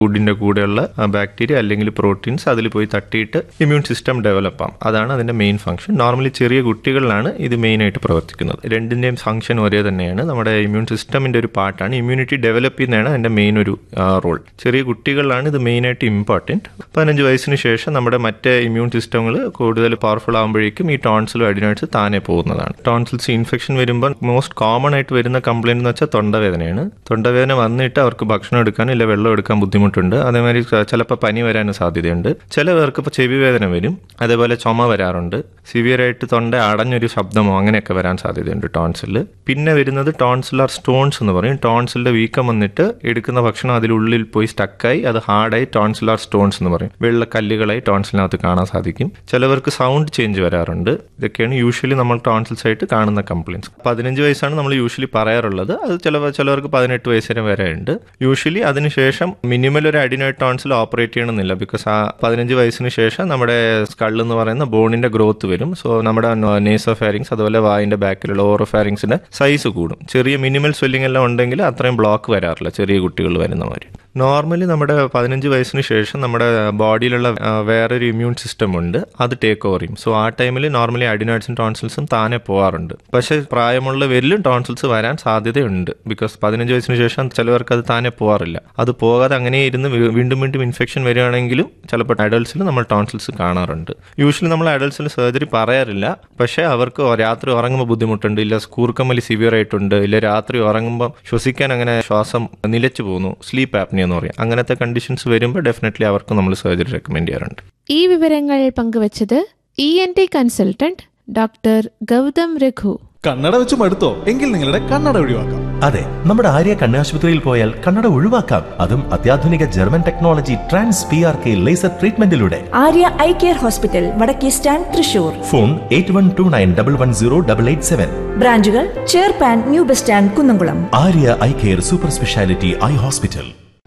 ഫുഡിന്റെ കൂടെയുള്ള ബാക്ടീരിയ അല്ലെങ്കിൽ പ്രോട്ടീൻസ് അതിൽ പോയി തട്ടിയിട്ട് ഇമ്മ്യൂൺ സിസ്റ്റം ഡെവലപ്പ് ആവും അതാണ് അതിന്റെ മെയിൻ ഫംഗ്ഷൻ നോർമലി ചെറിയ കുട്ടികളിലാണ് ഇത് മെയിൻ ആയിട്ട് പ്രവർത്തിക്കുന്നത് രണ്ടിന്റെയും ഫംഗ്ഷൻ ഒരേ തന്നെയാണ് നമ്മുടെ ഇമ്മ്യൂൺ സിസ്റ്റമിന്റെ ഒരു പാർട്ടാണ് ഇമ്മ്യൂണിറ്റി ഡെവലപ്പ് ചെയ്യുന്നതാണ് അതിന്റെ മെയിൻ ഒരു റോൾ ചെറിയ കുട്ടികളിലാണ് ഇത് മെയിൻ ആയിട്ട് ഇമ്പോർട്ടൻറ്റ് പതിനഞ്ച് വയസ്സിന് ശേഷം നമ്മുടെ മറ്റേ ഇമ്മ്യൂൺ സിസ്റ്റങ്ങൾ കൂടുതൽ പവർഫുൾ ആകുമ്പോഴേക്കും ഈ ടോൺസിലും അഡിനോയിഡ്സ് താനെ പോകുന്നതാണ് ടോൺസിൽസ് ഇൻഫെക്ഷൻ വരുമ്പോൾ മോസ്റ്റ് കോമൺ ആയിട്ട് വരുന്ന കംപ്ലൈന്റ് എന്ന് വെച്ചാൽ തൊണ്ടവേദനയാണ് തൊണ്ടവേദന വന്നിട്ട് അവർക്ക് ഭക്ഷണം എടുക്കാനും ഇല്ല വെള്ളം എടുക്കാൻ ബുദ്ധിമുട്ടുണ്ട് അതേമാതിരി ചിലപ്പോൾ പനി വരാനും സാധ്യതയുണ്ട് ചില പേർക്ക് ഇപ്പോൾ ചെവി വേദന വരും അതേപോലെ ചുമ വരാറുണ്ട് സിവിയർ ആയിട്ട് തൊണ്ട അടഞ്ഞൊരു ശബ്ദമോ അങ്ങനെയൊക്കെ വരാൻ സാധ്യതയുണ്ട് ടോൺസിൽ പിന്നെ വരുന്നത് ടോൺസിലർ സ്റ്റോൺസ് എന്ന് പറയും ടോൺസിലിന്റെ വീക്കം വന്നിട്ട് എടുക്കുന്ന ഭക്ഷണം അതിലുള്ളിൽ പോയി സ്റ്റക്കായി അത് ഹാർഡായി ടോൺസിലർ സ്റ്റോൺസ് എന്ന് പറയും വെള്ള കല്ലുകളായി ടോൺസിലിനകത്ത് കാണാൻ സാധിക്കും ചിലവർക്ക് സൗണ്ട് ചേഞ്ച് വരാറുണ്ട് ഇതൊക്കെയാണ് യൂഷ്വലി നമ്മൾ ടോൺസിൽസ് ആയിട്ട് കാണുന്ന കംപ്ലയിൻസ് പതിനഞ്ച് വയസ്സാണ് നമ്മൾ യൂഷ്വലി പറയാറുള്ളത് അത് ചില ചിലവർക്ക് പതിനെട്ട് വയസ്സിന് വരെ ഉണ്ട് യൂഷ്വലി അതിനുശേഷം മിനിമൽ ഒരു അഡിനോയിഡ് ടോൺസിൽ ഓപ്പറേറ്റ് ചെയ്യണമെന്നില്ല ബിക്കോസ് ആ പതിനഞ്ച് വയസ്സിന് ശേഷം നമ്മുടെ സ്കൾ എന്ന് പറയുന്ന ബോണിന്റെ ഗ്രോത്ത് വരും സോ നമ്മുടെ നേസോ ഫാരിങ്സ് അതുപോലെ വായിന്റെ ബാക്കിലുള്ള ഓറോ ഫാരിങ്സിന്റെ സൈസ് കൂടും ചെറിയ മിനിമൽ സ്വെല്ലിംഗ് എല്ലാം ഉണ്ടെങ്കിൽ അത്രയും ബ്ലോക്ക് വരാറില്ല ചെറിയ കുട്ടികൾ വരുന്നവർ നോർമലി നമ്മുടെ പതിനഞ്ച് വയസ്സിന് ശേഷം നമ്മുടെ ബോഡിയിലുള്ള ആ, വേറൊരു ഇമ്മ്യൂൺ സിസ്റ്റം ഉണ്ട് അത് ടേക്ക് ഓവർ ചെയ്യും സോ ആ ടൈമിൽ നോർമലി അഡിനോയിഡ്സും ടോൺസിൽസും താനെ പോവാറുണ്ട് പക്ഷേ പ്രായമുള്ളവരിലും ടോൺസിൽസ് വരാൻ സാധ്യതയുണ്ട് ബിക്കോസ് പതിനഞ്ച് വയസ്സിന് ശേഷം ചിലവർക്ക് അത് താനെ പോവാറില്ല അത് പോകാതെ അങ്ങനെ ഇരുന്ന് വീ- വീണ്ടും വീണ്ടും ഇൻഫെക്ഷൻ വരികയാണെങ്കിലും ചിലപ്പോൾ അഡൾട്ട്സിൽ നമ്മൾ ടോൺസിൽസ് കാണാറുണ്ട് യൂഷ്വലി നമ്മൾ അഡൾട്ട്സിൽ സർജറി പറയാറില്ല പക്ഷേ അവർക്ക് രാത്രി ഉറങ്ങുമ്പോൾ ബുദ്ധിമുട്ടുണ്ട് ഇല്ല കൂർക്കമ്മലി സിവിയർ ആയിട്ടുണ്ട് ഇല്ല രാത്രി ഉറങ്ങുമ്പോൾ ശ്വസിക്കാൻ അങ്ങനെ ശ്വാസം നിലച്ചു പോകുന്നു സ്ലീപ്പ് ആപ്നിയ എന്ന് പറയും അങ്ങനത്തെ കണ്ടീഷൻസ് വരുമ്പോൾ ഡെഫിനറ്റ്ലി അവർക്ക് നമ്മൾ സർജറി റെക്കമെൻഡ് ചെയ്യാറുണ്ട് ഈ വിവരങ്ങൾ പങ്കുവച്ചത് E N T consultant doctor Gautham Raghu കണ്ണട വെച്ച് മടുത്തോ എങ്കിൽ നിങ്ങളുടെ കണ്ണട ഒഴിവാക്കാം അതെ നമ്മുടെ ആര്യ കണ്ണാശുപത്രിയിൽ പോയാൽ കണ്ണട ഒഴിവാക്കാം അതും അത്യാധുനിക German technology trans P R K laser ട്രീറ്റ്മെന്റിലൂടെ ആര്യ ഐ കെയർ ഹോസ്പിറ്റൽ വടക്കേ stand Thrissur phone eight one two nine double one zero double eight seven ബ്രാഞ്ചുകൾ ചേർപ്പാൻ new bus stand Kunnamkulam Arya eye care super speciality eye hospital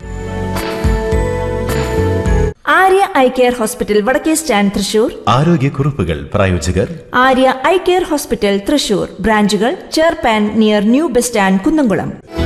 Arya eye care hospital വടക്കേ stand Thrissur ആരോഗ്യക്കുറിപ്പുകൾ പ്രായോജകർ Arya eye care hospital Thrissur ബ്രാഞ്ചുകൾ ചേർപ്പാൻ near new bus stand Kunnamkulam